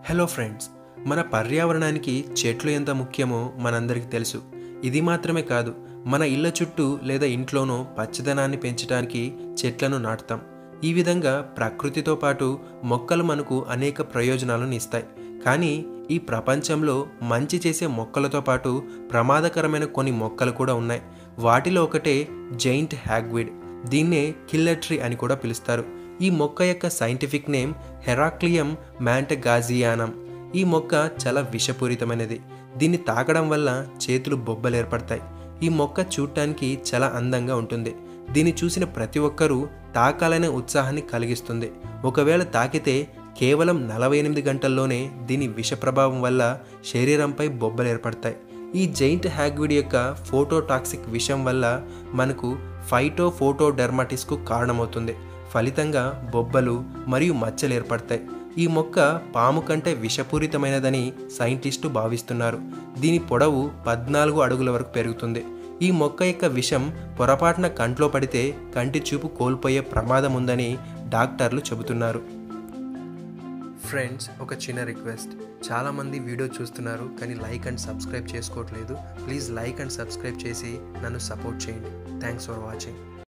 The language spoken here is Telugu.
హలో ఫ్రెండ్స్ మన పర్యావరణానికి చెట్లు ఎంత ముఖ్యమో మనందరికీ తెలుసు ఇది మాత్రమే కాదు మన ఇళ్ళ చుట్టూ లేదా ఇంట్లోనూ పచ్చదనాన్ని పెంచడానికి చెట్లను నాటుతాం ఈ విధంగా ప్రకృతితో పాటు మొక్కలు మనకు అనేక ప్రయోజనాలను ఇస్తాయి కానీ ఈ ప్రపంచంలో మంచి చేసే మొక్కలతో పాటు ప్రమాదకరమైన కొన్ని మొక్కలు కూడా ఉన్నాయి వాటిలో ఒకటే జైంట్ హ్యాగ్విడ్ దీన్నే కిల్లర్ ట్రీ అని కూడా పిలుస్తారు ఈ మొక్క యొక్క సైంటిఫిక్ నేమ్ హెరాక్లియం మ్యాంటగాజియానం ఈ మొక్క చాలా విషపూరితమైనది దీన్ని తాకడం వల్ల చేతులు బొబ్బలు ఏర్పడతాయి ఈ మొక్క చూడటానికి చాలా అందంగా ఉంటుంది దీన్ని చూసిన ప్రతి ఒక్కరూ తాకాలనే ఉత్సాహాన్ని కలిగిస్తుంది ఒకవేళ తాకితే కేవలం నలభై ఎనిమిది గంటల్లోనే దీని విష ప్రభావం వల్ల శరీరంపై బొబ్బలు ఏర్పడతాయి ఈ జైంట్ హ్యాగ్విడ్ యొక్క ఫోటోటాక్సిక్ విషం వల్ల మనకు ఫైటో ఫోటో డెర్మాటిస్కు కారణమవుతుంది ఫలితంగా బొబ్బలు మరియు మచ్చలు ఏర్పడతాయి ఈ మొక్క పాము కంటే విషపూరితమైనదని సైంటిస్టు భావిస్తున్నారు దీని పొడవు పద్నాలుగు అడుగుల వరకు పెరుగుతుంది ఈ మొక్క యొక్క విషం పొరపాటున కంట్లో పడితే కంటి చూపు కోల్పోయే ప్రమాదం ఉందని డాక్టర్లు చెబుతున్నారు ఫ్రెండ్స్ ఒక చిన్న రిక్వెస్ట్ చాలామంది వీడియో చూస్తున్నారు కానీ లైక్ అండ్ సబ్స్క్రైబ్ చేసుకోవట్లేదు ప్లీజ్ లైక్ అండ్ సబ్స్క్రైబ్ చేసి నన్ను సపోర్ట్ చేయండి థ్యాంక్స్ ఫర్ వాచింగ్